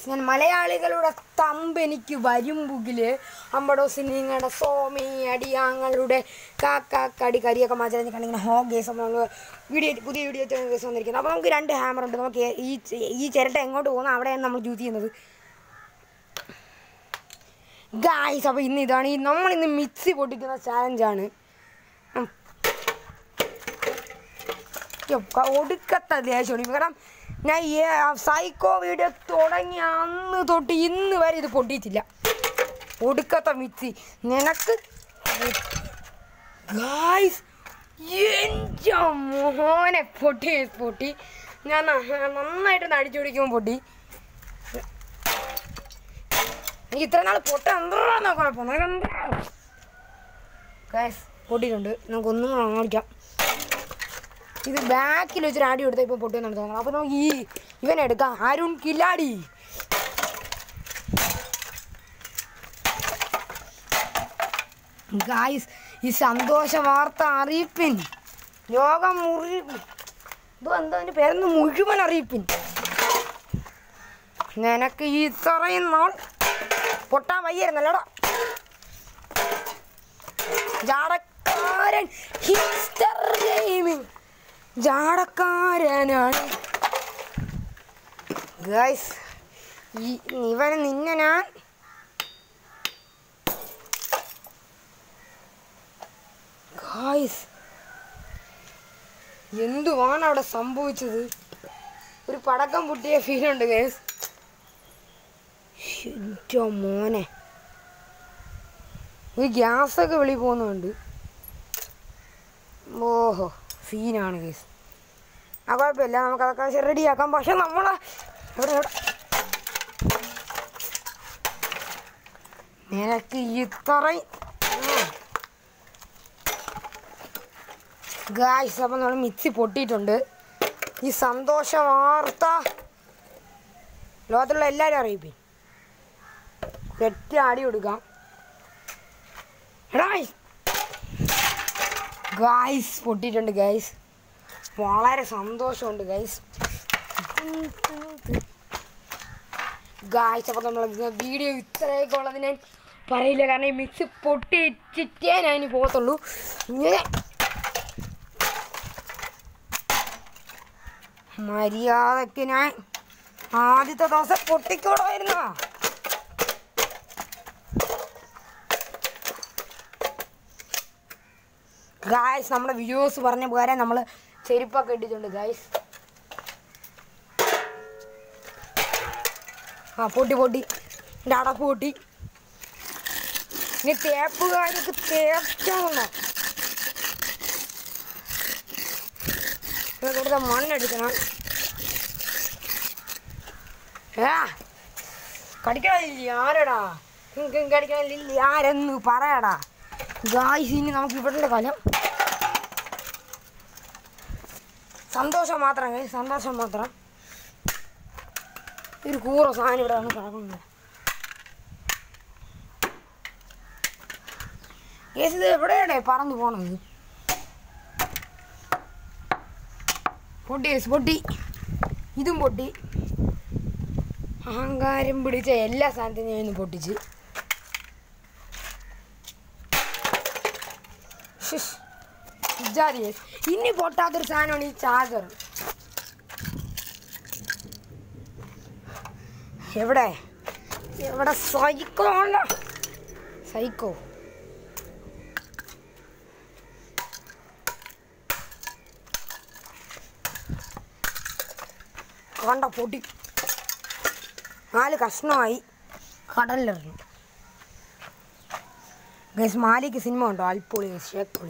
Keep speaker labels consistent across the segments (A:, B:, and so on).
A: Guys ഞാൻ മലയാളികളുടെ thumb എനിക്ക് വരുമ്പുകില് അമ്പടോസ് നിങ്ങളുടെ സോമി അടിയാങ്ങളുടെ കാക്കാക്കടി കരിയൊക്കെ മാച്ചാൽ കണ്ടിങ്ങനെ ഹോ ഗേസ് അപ്പോൾ നമ്മൾ വീഡിയോ പുതിയ വീഡിയോ ഗേസ് വന്നിരിക്കുന്നത് അപ്പോൾ നമുക്ക് രണ്ട് ഹാമർ ഉണ്ട് നമുക്ക് ഈ ഈ ചിരട്ട എങ്ങോട്ട് പോകുന്നു അവിടെയാണ് നമ്മൾ യൂസ് ചെയ്യുന്നത് ഗായ്സ് അപ്പോൾ ഇന്ന് ഇതാണ് ഈ നമ്മളിന്ന് മിക്സി പൊട്ടിക്കുന്ന ചാലഞ്ചാണ് ഒടുക്കത്തെ ദേഷ്യമാണ് കാരണം ഞാൻ ഈ സൈക്കോ വീഡിയോ തുടങ്ങി അന്ന് തൊട്ട് ഇന്ന് വരെ ഇത് പൊട്ടിയിട്ടില്ല ഒടുക്കത്തെ മിക്സി നിനക്ക് ഗായ്സ് എൻ്റെ മോനെ പൊട്ടി പൊട്ടി ഞാൻ ന- നന്നായിട്ട് അടിച്ചു പിടിക്കുമ്പോൾ പൊട്ടി എനിക്ക് ഇത്ര നാൾ പൊട്ട എന്താ കുഴപ്പം ഗായ്സ് പൊട്ടിയിട്ടുണ്ട് നമുക്കൊന്നും കാണിക്കാം ഇത് ബാക്കിൽ വെച്ചൊരു ആടി കൊടുത്താൽ ഇപ്പോൾ പൊട്ടുമെന്നാണ് തോന്നുന്നത് അപ്പോൾ നമുക്ക് ഈ ഇവൻ എടുക്കാം അരുൺ കില്ലാടി ഗായ്സ് ഈ സന്തോഷ വാർത്ത അറിയിപ്പിൻ ലോകം മുറി ഇത് എന്താ അതിൻ്റെ പേരൊന്ന് മുഴുവൻ അറിയിപ്പിൻ നിനക്ക് ഈ ഇത്രയും നാൾ പൊട്ടാൻ വയ്യായിരുന്നല്ലോടാ ജാടക്കാരൻ ഹിസ്റ്റർ ഗെയിമിംഗ് ജാടക്കാരനാണ് ഗൈസ് ഈ ഇവന് നിന്നെ ഞാൻ ഗായ്സ് എന്തുവാണ് അവിടെ സംഭവിച്ചത് ഒരു പടക്കം പൊട്ടിയ ഫീലുണ്ട് ഗൈസ് എൻ്റെ മോനെ ഒരു ഗ്യാസൊക്കെ വെളി പോകുന്നുണ്ട് ഓഹോ സീനാണ് കേസ് ആ കുഴപ്പമില്ല നമുക്ക് അതൊക്കെ റെഡിയാക്കാം പക്ഷെ നമ്മളെ ഇവിടെ ഇവിടെ നിനക്ക് ഇത്രയും ഗായ്സ് അപ്പം നമ്മൾ മിക്സി പൊട്ടിയിട്ടുണ്ട് ഈ സന്തോഷ വാർത്ത ലോകത്തുള്ള എല്ലാവരും അറിയിപ്പി കെട്ടി ആടി കൊടുക്കാം എടാ ഗായ്സ് പൊട്ടിയിട്ടുണ്ട് ഗൈസ് വളരെ സന്തോഷമുണ്ട് ഗൈസ് ഗായ്സ് അപ്പോൾ നമ്മൾ വീഡിയോ ഇത്രയൊക്കെ ഉള്ളത് ഞാൻ പറയില്ല കാരണം ഈ മിക്സ് പൊട്ടിച്ചിട്ടേ ഞാൻ ഇനി പോകത്തുള്ളൂ ഇങ്ങനെ മര്യാദക്ക് ഞാൻ ആദ്യത്തെ ദിവസം പൊട്ടിക്കൂടായിരുന്നോ ഗായ്സ് നമ്മുടെ വ്യൂസ് പറഞ്ഞ പോലെ നമ്മൾ ചെരുപ്പൊക്കെ ഇട്ടിട്ടുണ്ട് ഗായ്സ് ആ പൊട്ടി പൊട്ടി എൻ്റെ അടപ്പ് പൊട്ടി ഇനി തേപ്പുകാർക്ക് തേച്ചാണോ ഇവിടുത്തെ മണ്ണെടുക്കണം ഏ കടിക്കണില്ല ആരടാ കടിക്കണില്ല ആരെന്ന് പറയടാ ഗായ്സ് ഇനി നമുക്ക് ഇവിടെ കാലം സന്തോഷം മാത്രം guys, സന്തോഷം മാത്രം ഒരു കൂറ സാധനം ഇവിടെ ആണ് കിടക്കുന്നത് ഗേസ് ഇത് എവിടെയാണേ പറന്നു പോണത് പൊട്ടി guys, പൊട്ടി ഇതും പൊട്ടി അഹങ്കാരം പിടിച്ച എല്ലാ സാധനത്തിനും ഞാൻ ഇന്ന് പൊട്ടിച്ച് ഷിഷ്. ഇജാതി guys. ഇനി പൊട്ടാത്തൊരു സാധനമാണ് ഈ ചാർജർ എവിടെ എവിടെ സൈക്കോ ആണല്ലോ സൈക്കോ കണ്ട പൊട്ടി നാല് കഷ്ണമായി കടലിലെറിഞ്ഞു ഗൈസ് മാലിക്ക് സിനിമ ഉണ്ടോ അൽപ്പൊളി ഷേപ്പൊളി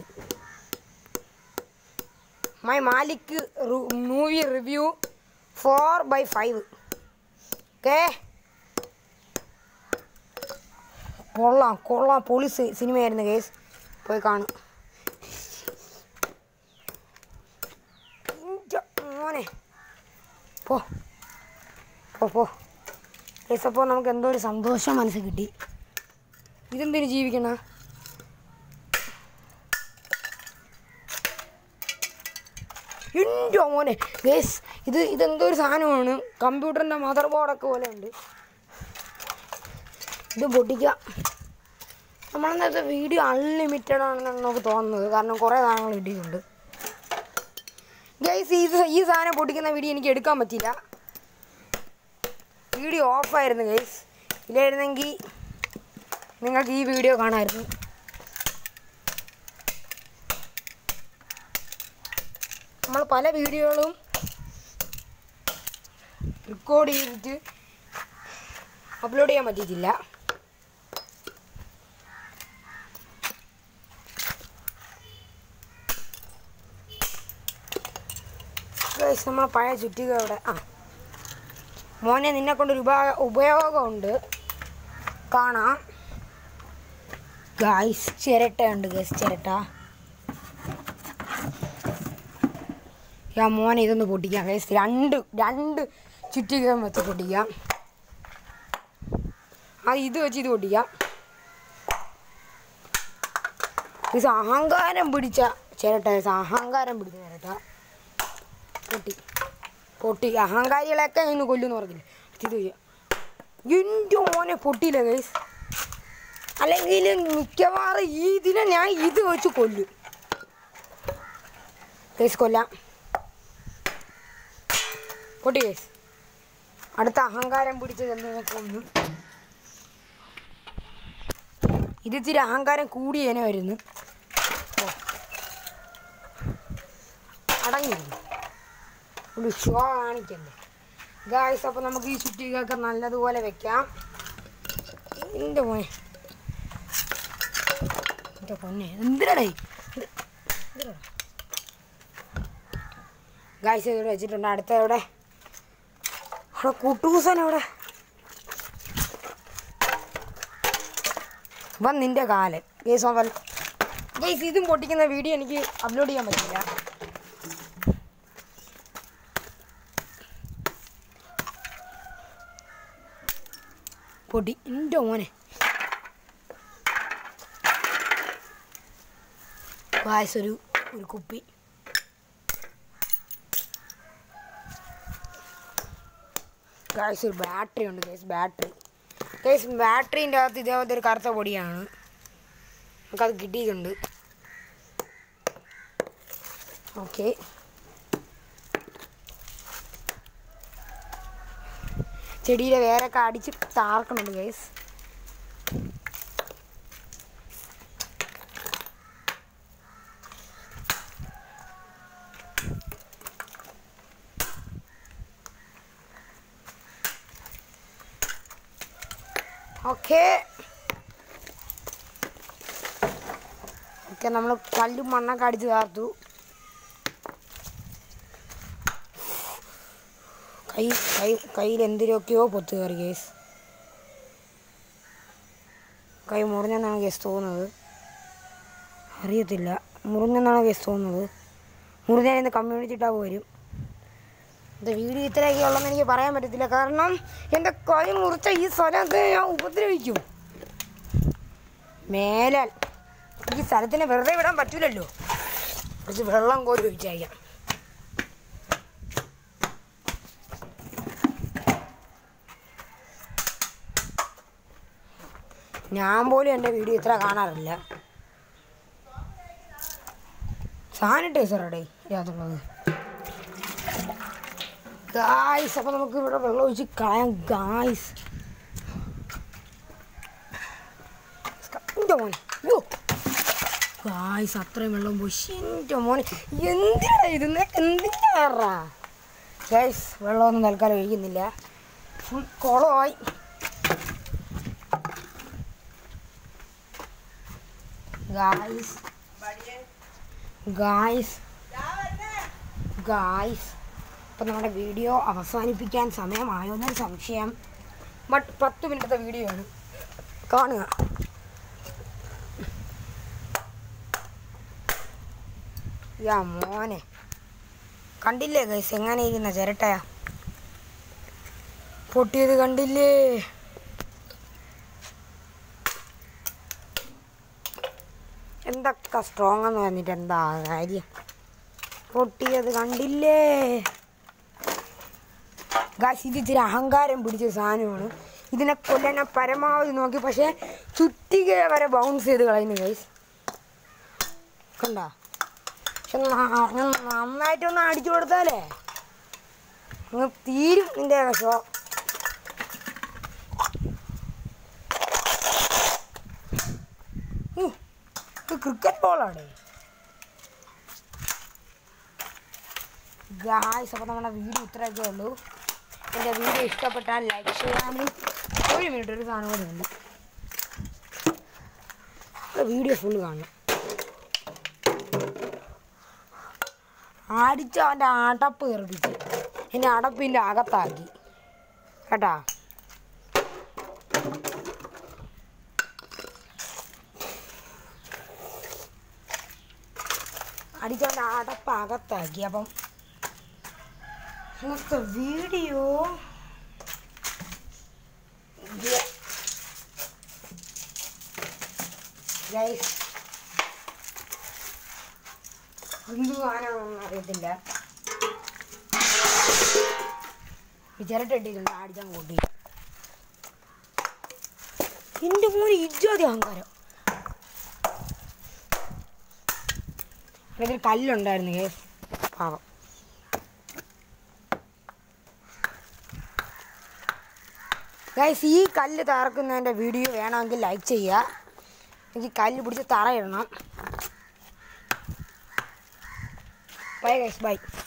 A: my Malik movie review four by five okay കൊള്ളാം കൊള്ളാം പൊളി സി- സിനിമയായിരുന്നു കേസ് പോയി കാണും ഇഞ്ച മോനെ പോ പോ പോ കേസ് അപ്പോൾ നമുക്ക് എന്തോ ഒരു സന്തോഷം മനസ്സിൽ കിട്ടി ഇതെന്തിനു ജീവിക്കണ എൻ്റെ മോനെ ഗേസ് ഇത് ഇതെന്തോ ഒരു സാധനമാണ് കമ്പ്യൂട്ടറിൻ്റെ മദർ ബോർഡൊക്കെ പോലെ ഉണ്ട് ഇത് പൊട്ടിക്കാം നമ്മളന്നത്തെ വീഡിയോ അൺലിമിറ്റഡ് ആണെന്നാണ് നമുക്ക് തോന്നുന്നത് കാരണം കുറേ സാധനങ്ങൾ കിട്ടിയിട്ടുണ്ട് ഗൈസ് ഈ സ- ഈ സാധനം പൊട്ടിക്കുന്ന വീഡിയോ എനിക്ക് എടുക്കാൻ പറ്റില്ല വീഡിയോ ഓഫായിരുന്നു ഗൈസ് ഇല്ലായിരുന്നെങ്കിൽ നിങ്ങൾക്ക് ഈ വീഡിയോ കാണാമായിരുന്നു നമ്മൾ പല വീഡിയോകളും റെക്കോർഡ് ചെയ്തിട്ട് അപ്ലോഡ് ചെയ്യാൻ പറ്റിയിട്ടില്ല ഗൈസ് നമ്മളെ പഴയ ചുറ്റിക അവിടെ ആ മോനെ നിന്നെ കൊണ്ടൊരു ഉപ ഉപയോഗമുണ്ട് കാണാം ഗായ്സ് ചിരട്ടയുണ്ട് ഗൈസ് ചിരട്ട യാ മോനെ ഇതൊന്ന് പൊട്ടിക്കാം ഗൈസ് രണ്ട് രണ്ട് ചുറ്റികം വെച്ച് പൊട്ടിക്കാം അത് ഇത് വെച്ച് ഇത് പൊട്ടിക്കാം ഇത് അഹങ്കാരം പിടിച്ച ചിരട്ട guys. അഹങ്കാരം പിടിച്ച ചിരട്ട പൊട്ടി പൊട്ടി അഹങ്കാരികളെയൊക്കെ ഇന്ന് കൊല്ലുമെന്ന് പറഞ്ഞില്ല ഇത് ചെയ്യാം എൻ്റെ മോനെ പൊട്ടിയില്ല ഗൈസ് അല്ലെങ്കിൽ മിക്കവാറും ഈ ഇതിനെ ഞാൻ ഇത് വെച്ച് കൊല്ലും ഗൈസ് കൊല്ലാം പൊട്ടി ഗൈസ് അടുത്ത അഹങ്കാരം പിടിച്ചത് എന്തെന്ന് കൊല്ലും ഇത് ഇത്തിരി അഹങ്കാരം കൂടിയേനെ വരുന്നു ഓ. അടങ്ങിയിരുന്നു ഒരു ഷോ കാണിക്കല്ലേ ഗായ്സ് അപ്പോൾ നമുക്ക് ഈ ചുറ്റികയൊക്കെ നല്ലതുപോലെ വെക്കാം എൻ്റെ മോനെ എൻ്റെ പൊന്നെ എന്തിനടേ ഗായ്സ് ഇവിടെ വെച്ചിട്ടുണ്ട് അടുത്ത എവിടെ അവിടെ കുട്ടൂസൻ എവിടെ ഇവൻ നിന്റെ കാലൻ ഗേസ് അവൻ ഗേസ് ഇതും പൊട്ടിക്കുന്ന വീഡിയോ എനിക്ക് അപ്ലോഡ് ചെയ്യാൻ പറ്റില്ല പൊടി എൻ്റെ മോനെ ഗായ്സ് ഒരു ഒരു കുപ്പി ഗായ്സ് ഒരു ബാറ്ററി ഉണ്ട് ഗേസ് ബാറ്ററി ഗേസ് ബാറ്ററീൻ്റെ അകത്ത് ഇതേപോലത്തെ ഒരു കറുത്ത പൊടിയാണ് നമുക്കത് കിട്ടിയിട്ടുണ്ട് ഓക്കെ ചെടിയിലെ വേരൊക്കെ അടിച്ച് താർക്കണുണ്ട് ഗേസ് ഓക്കെ ഓക്കെ നമ്മൾ കല്ലും മണ്ണൊക്കെ അടിച്ച് ചേർത്തു കൈ കൈ കയ്യിൽ എന്തിനൊക്കെയോ പൊത്ത് കയറി കേസ് കൈ മുറിഞ്ഞെന്നാണ് കേസ് തോന്നുന്നത് അറിയത്തില്ല മുറിഞ്ഞെന്നാണ് കേസ് തോന്നുന്നത് മുറിഞ്ഞാൽ കമ്മ്യൂണിറ്റി ടാബ് വരും ഇത് വീഡിയോ ഇത്രയൊക്കെ ഉള്ളതെന്ന് എനിക്ക് പറയാൻ പറ്റത്തില്ല കാരണം എൻ്റെ കൈ മുറിച്ച ഈ സ്ഥലത്ത് ഞാൻ ഉപദ്രവിക്കും മേലാൽ ഈ സ്ഥലത്തിന് വെറുതെ വിടാൻ പറ്റൂലല്ലോ കുറച്ച് വെള്ളം കോരി ഒഴിച്ചയക്കാം ഞാൻ പോലും എൻ്റെ വീഡിയോ ഇത്ര കാണാറില്ല സാനിറ്റൈസറടേ ഇതിനകത്തുള്ളത് ഗായ്സ് അപ്പോൾ നമുക്ക് ഇവിടെ വെള്ളം ഒഴിച്ച് കളയാം ഗായ്സ് എൻ്റെ മോനെ അയ്യോ ഗായ്സ് അത്രയും വെള്ളം പോയി എൻ്റെ മോനെ എന്തിനാ ഇത് നിനക്ക് എന്തിനാറാ ഗായ്സ് വെള്ളമൊന്നും തൽക്കാലം ഒഴിക്കുന്നില്ല ഫുൾ കുളമായി ഗായ്സ് ഗായ്സ് ഗായ്സ് അപ്പം നമ്മുടെ വീഡിയോ അവസാനിപ്പിക്കാൻ സമയമായോ എന്നൊരു സംശയം ബട്ട് പത്ത് മിനിറ്റത്തെ വീഡിയോ ആണ് കാണുക യാ മോനെ കണ്ടില്ലേ ഗൈസ് എങ്ങനെ ഇരിക്കുന്ന ചിരട്ടയാ പൊട്ടിയത് കണ്ടില്ലേ എന്തൊക്കെ സ്ട്രോങ് എന്ന് പറഞ്ഞിട്ട് എന്താ കാര്യം പൊട്ടിയത് കണ്ടില്ലേ ഗായ്സ് ഇത് ഇച്ചിരി അഹങ്കാരം പിടിച്ച സാധനമാണ് ഇതിനെ കൊല്ലാൻ ഞാൻ പരമാവധി നോക്കി പക്ഷേ ചുറ്റിക വരെ ബൗൺസ് ചെയ്ത് കളയുന്നു ഗൈസ് കണ്ട പക്ഷെ ന- ഞാൻ നന്നായിട്ടൊന്ന് അടിച്ചു കൊടുത്താലേ അങ്ങ് തീരും നിന്റെ ഷോ ക്രിക്കറ്റ് ബോളാണ് ഗായ്സ് അപ്പോൾ നമ്മുടെ വീഡിയോ ഇത്രയൊക്കെ ഉള്ളൂ എൻ്റെ വീഡിയോ ഇഷ്ടപ്പെട്ടാൽ ലൈക്ക് ചെയ്യാനും ഒരു മിനിറ്റ് ഒരു സാധനം കൂടി ഉണ്ട് വീഡിയോ ഫുള്ള് കാണണം അടിച്ച് അവൻ്റെ അടപ്പ് കയറിപ്പിച്ച് എന്നെ അടപ്പിൻ്റെ അകത്താക്കി കേട്ടാ അടിച്ചവൻ്റെ അടപ്പ് അകത്താക്കി അപ്പം ഇന്നത്തെ വീഡിയോ ഗൈസ് എന്ത് സാധനമാണെന്ന് അറിയത്തില്ല ചിരട്ടിട്ടിട്ടുണ്ട് അടിച്ചാൻ കൂട്ടി എൻ്റെ മോന് ഇജ്ജാതി അഹങ്കാരം അല്ലെങ്കിൽ കല്ലുണ്ടായിരുന്നു കേസ് പാവം ഗൈസ് ഈ കല്ല് തറക്കുന്നതിൻ്റെ വീഡിയോ വേണമെങ്കിൽ ലൈക്ക് ചെയ്യുക എനിക്ക് കല്ല് പിടിച്ച് തറയിടണം ബൈ ഗൈസ് ബൈ